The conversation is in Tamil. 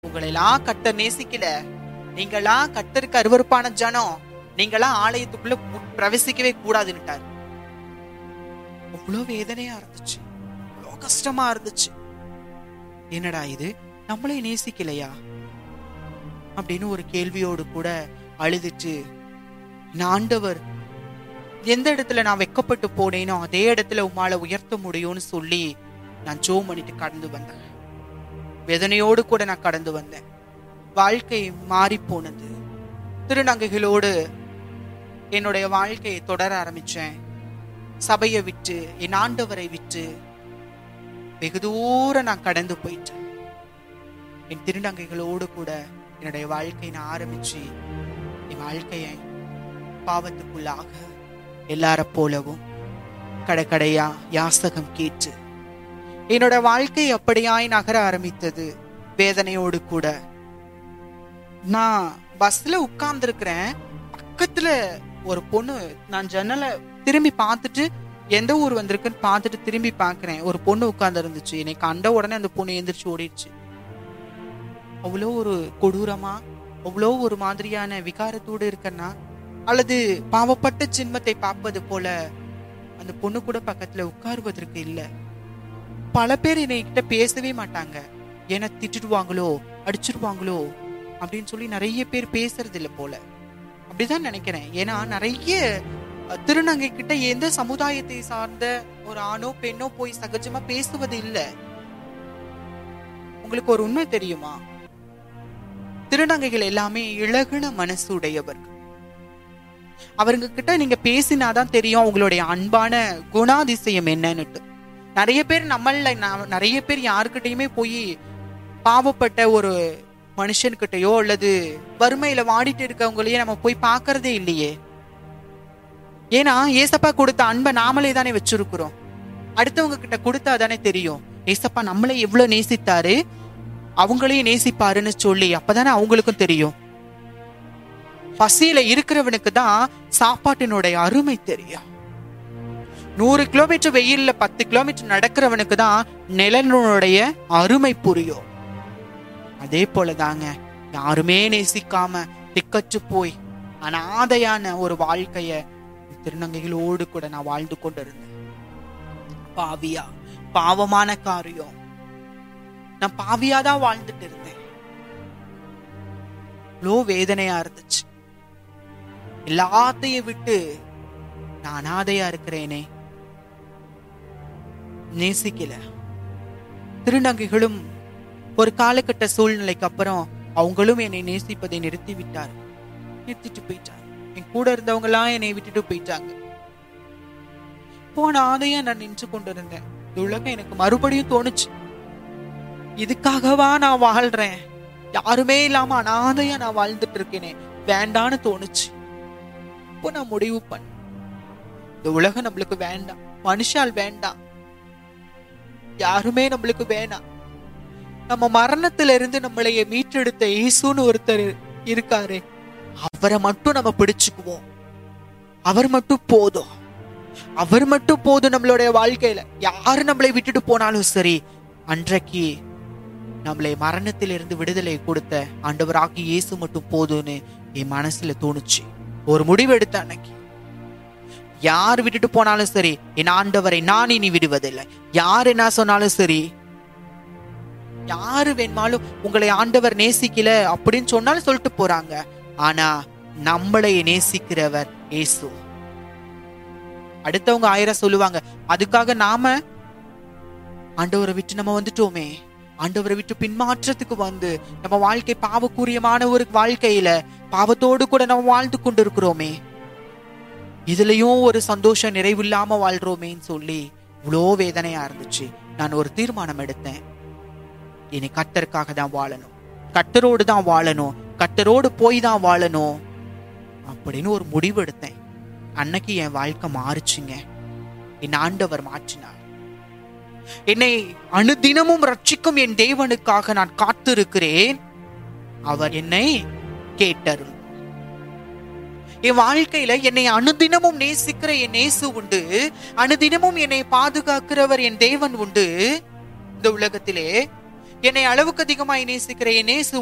உங்களெல்லாம் கர்த்தர் நேசிக்கல நீங்களாம் கர்த்தருக்கு அருவருப்பான ஜனம் நீங்களாம் ஆலயத்துக்குள்ள உட்- பிரவேசிக்கவே கூடாதுன்னுட்டாரு அவ்வளோ வேதனையா இருந்துச்சு அவ்வளோ கஷ்டமா இருந்துச்சு என்னடா இது நம்மளே நேசிக்கலையா அப்படின்னு ஒரு கேள்வியோடு கூட அழுதுட்டு நான் ஆண்டவர் எந்த இடத்துல நான் வெக்கப்பட்டு போனேனோ அதே இடத்துல உம்மால உயர்த்த முடியும்னு சொல்லி நான் ஜோ பண்ணிட்டு கடந்து வந்தேன் வேதனையோடு கூட நான் கடந்து வந்தேன் வாழ்க்கை மாறி போனது திருநங்கைகளோடு என்னுடைய வாழ்க்கையை தொடர ஆரம்பிச்சேன் சபையை விட்டு என் ஆண்டவரை விட்டு வெகு தூரம் நான் கடந்து போயிட்டேன் என் திருநங்கைகளோடு கூட என்னுடைய வாழ்க்கையை நான் ஆரம்பிச்சு என் வாழ்க்கையை பாவத்துக்குள்ளாக எல்லார போலவும் கடைக்கடையா யாசகம் கேட்டு என்னோட வாழ்க்கை அப்படியாய் நகர ஆரம்பித்தது வேதனையோடு கூட நான் பஸ்ல உட்கார்ந்துருக்கிறேன் பக்கத்துல ஒரு பொண்ணு நான் ஜன்னலை திரும்பி பார்த்துட்டு எந்த ஊர் வந்திருக்குன்னு பார்த்துட்டு திரும்பி பார்க்கிறேன் ஒரு பொண்ணு உட்கார்ந்து இருந்துச்சு என்னை கண்ட உடனே அந்த பொண்ணு எந்திரிச்சு ஓடிடுச்சு அவ்வளோ ஒரு கொடூரமா அவ்வளோ ஒரு மாதிரியான விகாரத்தோடு இருக்கன்னா அல்லது பாவப்பட்ட சின்மத்தை பார்ப்பது போல அந்த பொண்ணு கூட பக்கத்துல உட்காருவதற்கு இல்ல பல பேர் என்னை கிட்ட பேசவே மாட்டாங்க ஏன்னா திட்டுடுவாங்களோ அடிச்சிருவாங்களோ அப்படின்னு சொல்லி நிறைய பேர் பேசுறது இல்ல போல அப்படிதான் நினைக்கிறேன் ஏன்னா நிறைய அஹ், திருநங்கை கிட்ட எந்த சமுதாயத்தை சார்ந்த ஒரு ஆணோ பெண்ணோ போய் சகஜமா பேசுவது இல்ல உங்களுக்கு ஒரு உண்மை தெரியுமா திருநங்கைகள் எல்லாமே இழகுன மனசு உடையவர்கள் அவருங்க கிட்ட நீங்க பேசினாதான் தெரியும் உங்களுடைய அன்பான குணாதிசயம் என்னன்னுட்டு நிறைய பேர் நம்மள நா- நிறைய பேர் யாருக்கிட்டயுமே போய் பாவப்பட்ட ஒரு மனுஷன்கிட்டயோ அல்லது வறுமையில வாடிட்டு இருக்கவங்களையே நம்ம போய் பார்க்கறதே இல்லையே ஏன்னா ஏசப்பா கொடுத்த அன்பை நாமளே தானே வச்சிருக்கிறோம் அடுத்தவங்க கிட்ட கொடுத்தா தானே தெரியும் ஏசப்பா நம்மளை எவ்வளவு நேசித்தாரு அவங்களையும் நேசிப்பாருன்னு சொல்லி அப்பதானே அவங்களுக்கும் தெரியும் பசியில இருக்கிறவனுக்கு தான் சாப்பாட்டினுடைய அருமை தெரியும் நூறு கிலோமீட்டர் வெயில்ல பத்து கிலோமீட்டர் நடக்கிறவனுக்கு தான் நிலனுடைய அருமை புரியும் அதே போலதாங்க யாருமே நேசிக்காம திக்கச்சு போய் அனாதையான ஒரு வாழ்க்கைய திருநங்கைகளோடு கூட நான் வாழ்ந்து கொண்டிருந்தேன் பாவியா பாவமான காரியம் நான் பாவியா தான் வாழ்ந்துட்டு இருந்தேன் இவ்வளோ வேதனையா இருந்துச்சு எல்லாத்தையும் விட்டு நான் அனாதையா இருக்கிறேனே நேசிக்கல திருநங்கைகளும் ஒரு காலகட்ட சூழ்நிலைக்கு அப்புறம் அவங்களும் என்னை நேசிப்பதை நிறுத்தி விட்டார் நிறுத்திட்டு போயிட்டாங்க என் கூட இருந்தவங்க எல்லாம் என்னை விட்டுட்டு போயிட்டாங்க போன ஆதையா நான் நின்று கொண்டிருந்தேன் இந்த உலகம் எனக்கு மறுபடியும் தோணுச்சு இதுக்காகவா நான் வாழ்றேன் யாருமே இல்லாம அனாதையா நான் வாழ்ந்துட்டு இருக்கேனே வேண்டான்னு தோணுச்சு இப்போ நான் முடிவு பண்ண இந்த உலகம் நம்மளுக்கு வேண்டாம் மனுஷால் வேண்டாம் யாருமே நம்மளுக்கு வேணாம் நம்ம மரணத்துல இருந்து நம்மளைய மீட்டெடுத்த இயேசுன்னு ஒருத்தர் இருக்காரு அவரை மட்டும் நம்ம பிடிச்சுக்குவோம் அவர் மட்டும் போதும் அவர் மட்டும் போதும் நம்மளுடைய வாழ்க்கையில யாரு நம்மளை விட்டுட்டு போனாலும் சரி அன்றைக்கு நம்மளை மரணத்திலிருந்து விடுதலை கொடுத்த ஆண்டவராகி இயேசு மட்டும் போதும்னு என் மனசுல தோணுச்சு ஒரு முடிவு எடுத்த அன்னைக்கு யார் விட்டுட்டு போனாலும் சரி என் ஆண்டவரை நான் இனி விடுவதில்லை யார் என்ன சொன்னாலும் சரி யாரு வேணுமாலும் உங்களை ஆண்டவர் நேசிக்கல அப்படின்னு சொன்னாலும் சொல்லிட்டு போறாங்க ஆனா நம்மளை நேசிக்கிறவர் இயேசு அடுத்தவங்க ஆயிரம் சொல்லுவாங்க அதுக்காக நாம ஆண்டவரை விட்டு நம்ம வந்துட்டோமே ஆண்டவரை விட்டு பின்மாற்றத்துக்கு வந்து நம்ம வாழ்க்கை பாவக்கூரியமான ஒரு வாழ்க்கையில பாவத்தோடு கூட நம்ம வாழ்ந்து கொண்டிருக்கிறோமே இதுலயும் ஒரு சந்தோஷம் நிறைவில்லாம வாழ்றோமேன்னு சொல்லி இவ்வளோ வேதனையா இருந்துச்சு நான் ஒரு தீர்மானம் எடுத்தேன் இனி கட்டருக்காக தான் வாழணும் கட்டரோடு தான் வாழணும் கட்டரோடு போய் தான் வாழணும் அப்படின்னு ஒரு முடிவு எடுத்தேன் அன்னைக்கு என் வாழ்க்கை மாறுச்சுங்க என் ஆண்டவர் மாற்றினார் என்னை அனுதினமும் ரட்சிக்கும் என் தேவனுக்காக நான் காத்திருக்கிறேன் அவர் என்னை கேட்டருள் என் வாழ்க்கையில என்னை அனுதினமும் நேசிக்கிற என் நேசு உண்டு அனுதினமும் என்னை பாதுகாக்கிறவர் என் தேவன் உண்டு இந்த உலகத்திலே என்னை அளவுக்கு அதிகமாய் நேசிக்கிற என் நேசு